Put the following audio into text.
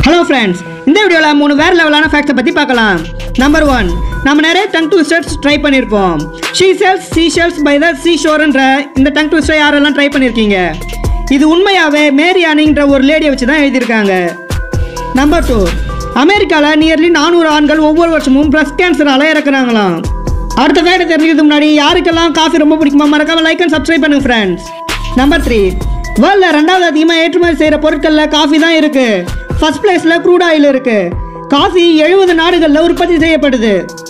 hello friends இந்த வீடியோவில் மூணு வேறு லெவலான ஃபேக்ட்ஸை பற்றி பார்க்கலாம் நம்பர் ஒன் நம்ம நிறைய டங் ட்விஸ்டர்ஸ் ட்ரை பண்ணியிருப்போம் she sells sea shells by the sea ஷோர்ன்ற இந்த டங் ட்விஸ்டர் யாரெல்லாம் ட்ரை பண்ணியிருக்கீங்க இது உண்மையாகவே மேரி அனின்ற ஒரு லேடியை வச்சு தான் எழுதியிருக்காங்க நம்பர் டூ அமெரிக்காவில் நியர்லி நானூறு ஆண்கள் ஒவ்வொரு வருஷமும் பிரஸ்ட் கேன்சரால் இறக்குறாங்களாம் அடுத்த ஃபேக்ட் தெரிஞ்சதுக்கு முன்னாடி யாருக்கெல்லாம் காஃபி ரொம்ப பிடிக்குமா மறக்காம லைக் அண்ட் சப்ஸ்கிரைப் பண்ணுங்க ஃப்ரெண்ட்ஸ் நம்பர் த்ரீ வேர்ல்டில் ரெண்டாவது அதிகமாக ஏற்றுமதி செய்கிற பொருட்களில் காஃபி தான் இருக்குது ஃபர்ஸ்ட் பிளேஸில் க்ரூட் ஆயில் இருக்குது காஃபி எழுபது நாடுகளில் உற்பத்தி செய்யப்படுது